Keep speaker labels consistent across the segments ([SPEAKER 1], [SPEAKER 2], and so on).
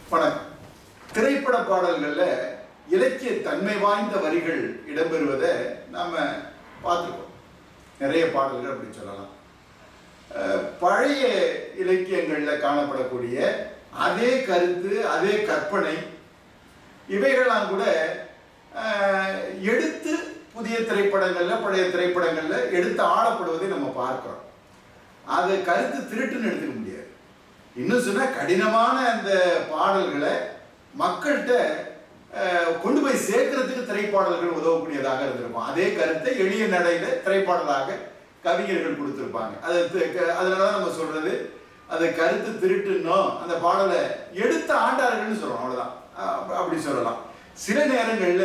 [SPEAKER 1] வணக்கம் திரைப்பட பாடல்கள்ல இலக்கிய தன்மை வாய்ந்த வரிகள் இடம்பெறுவதை நாம பார்த்துருக்கோம் நிறைய பாடல்கள் அப்படி சொல்லலாம் அஹ், பழைய இலக்கியங்கள்ல காணப்படக்கூடிய அதே கருத்து அதே கற்பனை இவைகள்லாம் கூட அஹ், எடுத்து புதிய திரைப்படங்கள்ல பழைய திரைப்படங்கள்ல எடுத்து ஆளப்படுவதை நம்ம பார்க்கிறோம் அது கருத்து திருட்டுன்னு எடுத்துக்க முடியாது இன்னும் சொன்னா கடினமான அந்த பாடல்களை மக்கள்கிட்ட அஹ், கொண்டு போய் சேர்க்கறதுக்கு திரைப்பாடல்கள் உதவக்கூடியதாக இருந்திருக்கும் அதே கருத்தை எளிய நடையில திரைப்பாடலாக கவிஞர்கள் கொடுத்திருப்பாங்க அது தி- க- அதனாலதான் நம்ம சொல்றது அது கருத்து திருட்டுன்னோ அந்த பாடலை எடுத்து ஆண்டார்கள்னு சொல்றோம் அவ்வளவுதான் அஹ் அப்படி சொல்லலாம் சில நேரங்கள்ல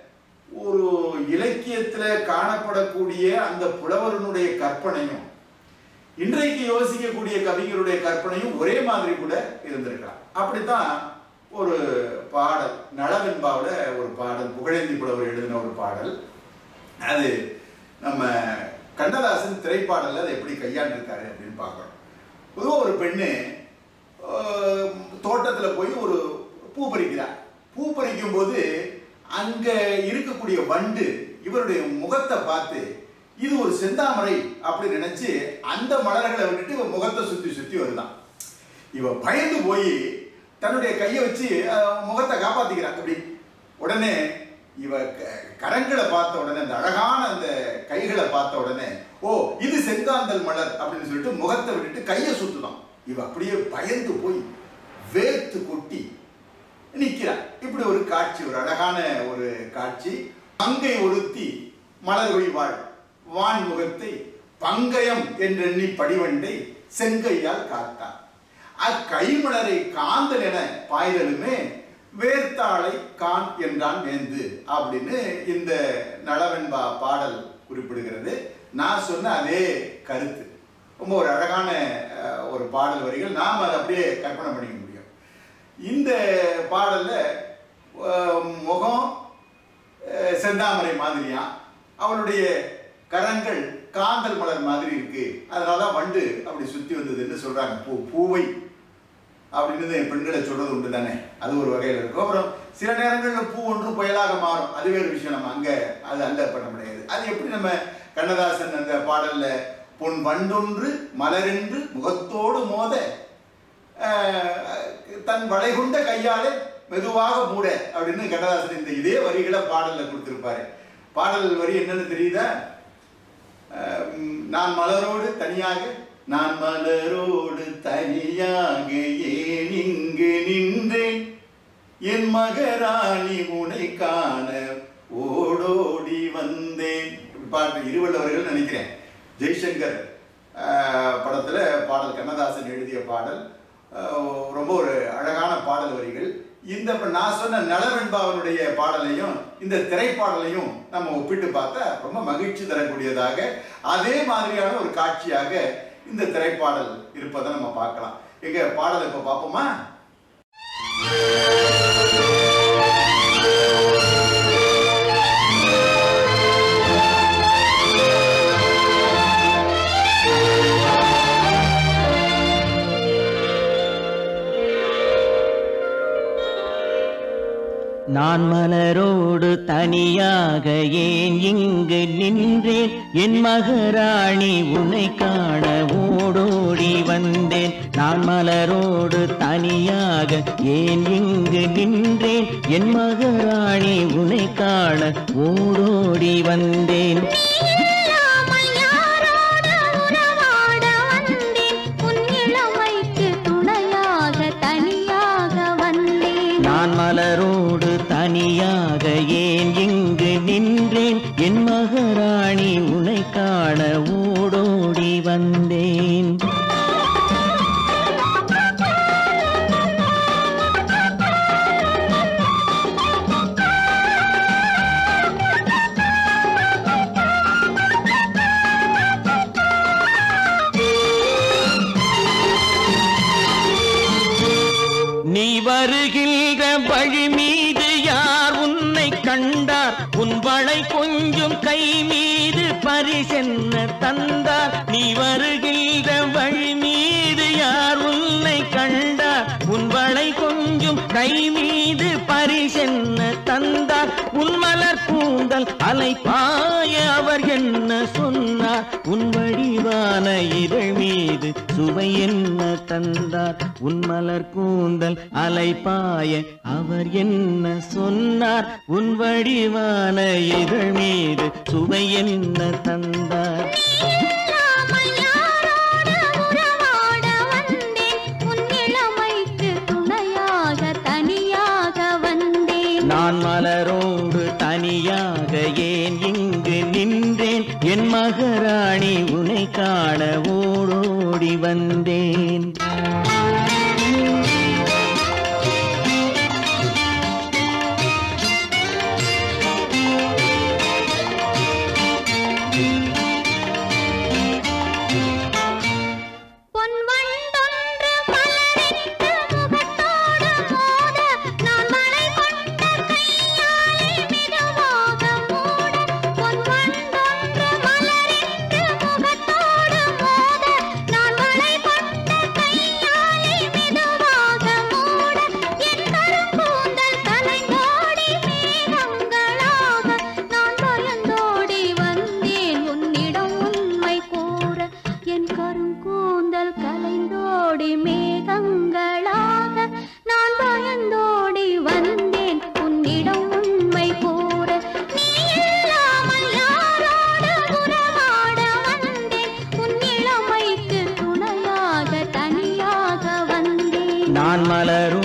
[SPEAKER 1] ஒரு இலக்கியத்துல காணப்படக்கூடிய அந்த புலவரனுடைய கற்பனையும் இன்றைக்கு யோசிக்கக்கூடிய கவிஞருடைய கற்பனையும் ஒரே மாதிரி கூட இருந்திருக்கலாம் அப்படித்தான் ஒரு பாடல் நளவெண்பாவில் ஒரு பாடல் புகழேந்தி புலவர் எழுதின ஒரு பாடல் அது நம்ம கண்ணதாசன் திரைப்பாடல்ல அதை எப்படி கையாண்டிருக்காரு அப்படின்னு பார்க்குறோம் பொதுவாக ஒரு பெண்ணு ஆஹ், தோட்டத்துல போய் ஒரு பூ பறிக்கிறார் பூ பறிக்கும் போது அங்க இருக்கக்கூடிய வண்டு இவருடைய முகத்தை பார்த்து இது ஒரு செந்தாமரை அப்படி நினைச்சு அந்த மலர்களை விட்டுட்டு இவ முகத்தை சுத்தி சுத்தி வருதான் இவ பயந்து போய் தன்னுடைய கையை வச்சு அஹ், முகத்தை காப்பாத்திக்கிறான் அப்படி உடனே இவ க- கரங்களை பார்த்த உடனே அந்த அழகான அந்த கைகளை பார்த்த உடனே ஓ இது செங்காந்தல் மலர் அப்படின்னு சொல்லிட்டு முகத்தை விட்டுட்டு கையை சுத்துதான் இவ அப்படியே பயந்து போய் வேர்த்து கொட்டி நிக்கிறான் இப்படி ஒரு காட்சி ஒரு அழகான ஒரு காட்சி அங்கை ஒருத்தி மலர் ஒழிவாள் வான் முகத்தை பங்கயம் என்றெண்ணி படிவண்டை செங்கையால் காத்தான் அக்கைமலரை காந்தல் என பாய்தலுமே வேர்த்தாளை கான் என்றான் வேந்து அப்படின்னு இந்த நளவெண்பா பாடல் குறிப்பிடுகிறது நான் சொன்ன அதே கருத்து ரொம்ப ஒரு அழகான அஹ், ஒரு பாடல் வரிகள் நாம் அதை அப்படியே கற்பனை பண்ணிக்க முடியும் இந்த பாடல்ல அஹ், முகம் அஹ், செந்தாமரை மாதிரியா அவளுடைய கரங்கள் காந்தல் மலர் மாதிரி இருக்கு அதனால தான் வண்டு அப்படி சுத்தி வந்ததுன்னு சொல்றாங்க பூ பூவை அப்படின்னு பெண்களை சொல்றது உண்டு தானே அது ஒரு வகையில் இருக்கும் அப்புறம் சில நேரங்களில் பூ ஒன்று புயலாக மாறும் அது வேறு விஷயம் நம்ம அங்க அது அல்ல பண்ண முடியாது அது எப்படி நம்ம கண்ணதாசன் அந்த பாடல்ல பொன் வண்டொன்று மலரென்று முகத்தோடு மோத ஆஹ், தன் வளைகுண்ட கையாலே மெதுவாக மூட அப்படின்னு கண்ணதாசன் இந்த இதே வரிகளை பாடல்ல கொடுத்திருப்பாரு பாடல் வரி என்னன்னு தெரியுதா ஆஹ், நான் மலரோடு தனியாக நான் மலரோடு தனியாக ஏன் இங்கு நின்றேன் என் மகராணி உனை காண ஓடோடி வந்தேன் இப்படி பாட்டு இருவள்ளவர்கள் நினைக்கிறேன் ஜெய்சங்கர் ஆஹ், படத்துல பாடல் கண்ணதாசன் எழுதிய பாடல் ஆஹ், ரொம்ப ஒரு அழகான பாடல் வரிகள் இந்த இப்ப நான் சொன்ன நலவெண்பாவனுடைய பாடலையும் இந்த திரைப்பாடலையும் நம்ம ஒப்பிட்டு பார்த்தா ரொம்ப மகிழ்ச்சி தரக்கூடியதாக அதே மாதிரியான ஒரு காட்சியாக இந்த திரைப்பாடல் இருப்பதை நம்ம பார்க்கலாம் எங்க பாடல் இப்ப பார்ப்போமா
[SPEAKER 2] நான் மலரோடு தனியாக ஏன் இங்கு நின்றேன் என் மகராணி உன்னை காண ஓடோடி வந்தேன் நான் மலரோடு தனியாக ஏன் இங்கு நின்றேன் என் மகராணி உன்னை காண ஓடோடி வந்தேன்
[SPEAKER 3] இல்லாமல் யாரோடு உறவாட வந்தேன் உன் இளமைக்கு துணையாக தனியாக வந்தேன்
[SPEAKER 2] நான் மலரோடு தனியாக ஏன் இங்கு நின்றேன் என் மகராணி உன்னை காண ஓடோடி வந்தேன் நீ வருகின்ற வழி மீது யார் உன்னை கண்டார் உன் வளை கொஞ்சம் கை மீது பரிசென்ன தந்தார் நீ வருகின்ற வழி மீது யார் உன்னை கண்டார் உன் வளை கொஞ்சம் கை உன் வடிவான இதழ் மீது சுவை என்ன தந்தார் உன் மலர் கூந்தல் அலைப்பாய அவர் என்ன சொன்னார் உன் வடிவான இதழ் மீது சுவை என்ன தந்தார்
[SPEAKER 3] இல்லாமல் யாரோடு உறவாட வந்தேன் உன் இளமைக்கு துணையாக தனியாக வந்தேன்
[SPEAKER 2] நான் மலரோடு தனியாக ஏன் இங்கு நின்றேன் என் மகராணி உன்னை காண ஓடோடி வந்தேன்
[SPEAKER 3] பொன் வண்டொன்று மலரிட்டு முகத்தோடு மோத நான் மலை கொண்ட கையாலே மெதுவாக மூட பொன் வண்டொன்று மலரிட்டு முகத்தோடு மோத நான் மலை கொண்ட கையாலே மெதுவாக மூட என் கரும்பூந்தல் கலைந்தோடி மேகங்களாக நான் பயந்தோடி வந்தேன் உன்னிடம் உண்மை கூற என் கருங்கூந்தல் கலைந்தோடி மேகங்களாக நான் பயந்தோடி வந்தேன் உன்னிடம் உண்மை கூற நீ இல்லாமல் யாரோடு உறவாட வந்தேன் உன் இளமைக்கு துணையாக தனியாக வந்தேன்
[SPEAKER 2] நான் மலரோடு